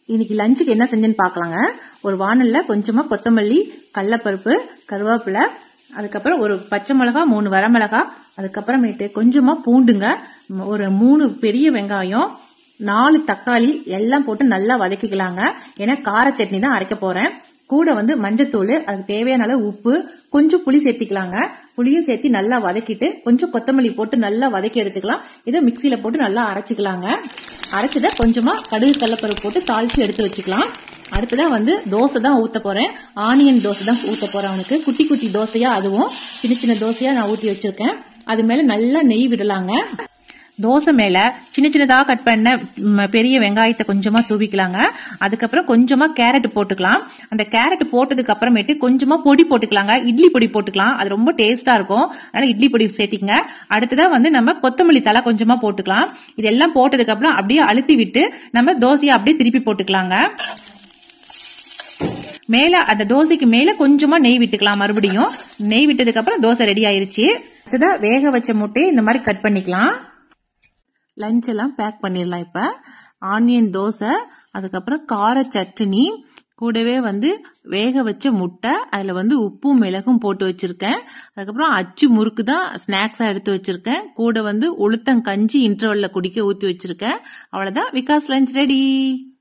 இன்னைக்கு லஞ்சுக்கு என்ன செஞ்சேன்னு பார்க்கலாங்க ஒரு வானல்ல கொஞ்சமா கொத்தமல்லி கடலப்பருப்பு கருவேப்பிலை அதுக்கப்புறம் ஒரு பச்சை மிளகா மூணு வரமிளகா அதுக்கப்புறமேட்டு கொஞ்சமா பூண்டுங்க ம், ஒரு மூணு பெரிய வெங்காயம் நாலு தக்காளி எல்லாம் போட்டு நல்லா வதக்கிக்கலாங்க ஏன்னா கார சட்னி தான் அரைக்க போறேன் கூட வந்து மஞ்சத்தூள் அதுக்கு தேவையான அளவு உப்பு கொஞ்சம் புளி சேர்த்திக்கலாங்க புளியும் சேர்த்து நல்லா வதக்கிட்டு கொஞ்சம் கொத்தமல்லி போட்டு நல்லா வதக்கி எடுத்துக்கலாம் இதை மிக்சியில போட்டு நல்லா அரைச்சிக்கலாங்க அரைச்சதை கொஞ்சமா கடுகு கடலப்பருப்பு போட்டு தாளிச்சு எடுத்து வச்சுக்கலாம் அடுத்ததா வந்து தோசை தான் ஊத்த போறேன் ஆனியன் தோசை தான் ஊத்த போறேன் அவனுக்கு குட்டி குட்டி தோசையா அதுவும் சின்ன சின்ன தோசையா நான் ஊத்தி வச்சிருக்கேன் அது மேல நல்லா நெய் விடலாங்க தோசை மேல சின்ன சின்னதா கட் பண்ண ம், பெரிய வெங்காயத்தை கொஞ்சமா தூவிக்கலாங்க அதுக்கப்புறம் கொஞ்சமா கேரட் போட்டுக்கலாம் அந்த கேரட் போட்டதுக்கு அப்புறமேட்டு கொஞ்சமா பொடி போட்டுக்கலாங்க இட்லி பொடி போட்டுக்கலாம் அது ரொம்ப டேஸ்டா இருக்கும் அதனால இட்லி பொடி சேர்த்திக்கங்க அடுத்ததா வந்து நம்ம கொத்தமல்லி தலை கொஞ்சமா போட்டுக்கலாம் இதெல்லாம் போட்டதுக்கு அப்புறம் அப்படியே அழுத்தி விட்டு நம்ம தோசையை அப்படியே திருப்பி போட்டுக்கலாங்க மேல அந்த தோசைக்கு மேல கொஞ்சமா நெய் விட்டுக்கலாம் மறுபடியும் நெய் விட்டதுக்கு அப்புறம் தோசை ரெடி ஆயிருச்சு அடுத்ததா வேக வச்ச முட்டையை இந்த மாதிரி கட் பண்ணிக்கலாம் லஞ்ச் எல்லாம் பேக் பண்ணிடலாம் இப்ப ஆனியன் தோசை அதுக்கப்புறம் கார சட்னி கூடவே வந்து வேக வச்ச முட்டை அதுல வந்து உப்பும் மிளகும் போட்டு வச்சிருக்கேன் அதுக்கப்புறம் அச்சு முறுக்கு தான் ஸ்நாக்ஸா எடுத்து வச்சிருக்கேன் கூட வந்து உளுத்தங்கஞ்சி இன்டர்வல்ல குடிக்க ஊத்தி வச்சிருக்கேன் அவ்வளவுதான் விகாஸ் லஞ்ச் ரெடி